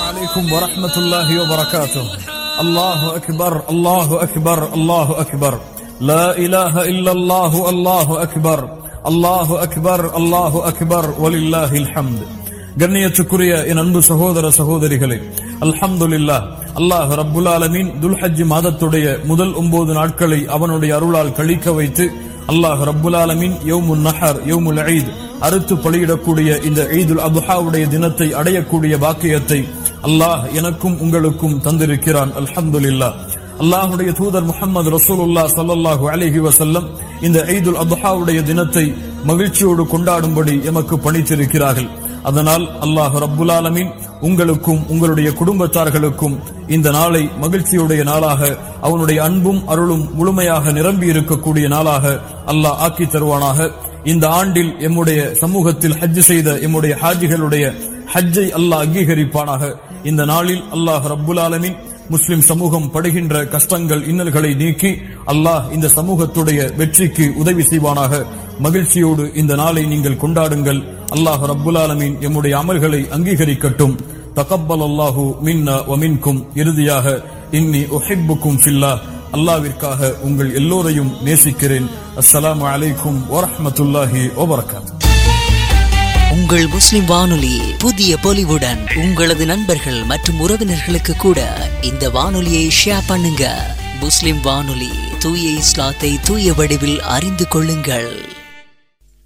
عليكم ورحمة الله وبركاته الله أكبر الله أكبر الله أكبر لا إله إلا الله الله أكبر الله أكبر الله أكبر ولله الحمد கண்ணியத்துக்குரிய என் அன்பு சகோதர சகோதரிகளே அல்ஹம்துலில்லாஹ் அல்லாஹ் ரப்புல் ஆலமீன் துல்ஹஜ் மாதத்துடைய முதல் ஒன்பது நாட்களை அவனுடைய அருளால் கழிக்க வைத்து அல்லாஹ் ரப்புல் ஆலமீன் யௌமுன் நஹர் யௌமுல் ஈத் அறுத்து பலியிடக்கூடிய இந்த ஈதுல் அபுஹாவுடைய தினத்தை அடையக்கூடிய பாக்கியத்தை அல்லாஹ் எனக்கும் உங்களுக்கும் தந்திருக்கிறான் அல்ஹம்துலில்லாஹ் அல்லாஹுடைய தூதர் முகமது ரசூலுல்லா ஸல்லல்லாஹு அலைஹி வஸல்லம் இந்த ஈதுல் அத்ஹாவுடைய தினத்தை மகிழ்ச்சியோடு கொண்டாடும்படி எமக்கு பணித்திருக்கிறார்கள் அதனால் அல்லாஹ் ரப்புல் ஆலமீன் உங்களுக்கும் உங்களுடைய குடும்பத்தார்களுக்கும் இந்த நாளை மகிழ்ச்சியுடைய நாளாக அவனுடைய அன்பும் அருளும் முழுமையாக நிரம்பி இருக்கக்கூடிய நாளாக அல்லாஹ் ஆக்கி தருவானாக இந்த ஆண்டில் எம்முடைய சமூகத்தில் ஹஜ் செய்த எம்முடைய ஹாஜிகளுடைய ஹஜ்ஜை அல்லாஹ் அங்கீகரிப்பானாக இந்த நாளில் அல்லாஹ் ரப்புல் ஆலமீன் முஸ்லிம் சமூகம் படுகின்ற கஷ்டங்கள் இன்னல்களை நீக்கி அல்லாஹ் இந்த சமூகத்துடைய வெற்றிக்கு உதவி செய்வானாக மகிழ்ச்சியோடு இந்த நாளை நீங்கள் கொண்டாடுங்கள் அல்லாஹ் ரப்புல் ஆலமீன் எம்முடைய அமல்களை அங்கீகரிக்கட்டும் தகப்பல் அல்லாஹு மின்னா வமின்கும் இறுதியாக இன்னி உஹிப்புக்கும் ஃபில்லா அல்லாவிற்காக உங்கள் எல்லோரையும் நேசிக்கிறேன் அஸ்ஸலாமு அலைக்கும் வரஹ்மத்துல்லாஹி வபரகாத் உங்கள் முஸ்லிம் வானொலி புதிய பொலிவுடன் உங்களது நண்பர்கள் மற்றும் உறவினர்களுக்கு கூட இந்த வானொலியை ஷேர் பண்ணுங்க முஸ்லிம் வானொலி தூய இஸ்லாத்தை தூய வடிவில் அறிந்து கொள்ளுங்கள்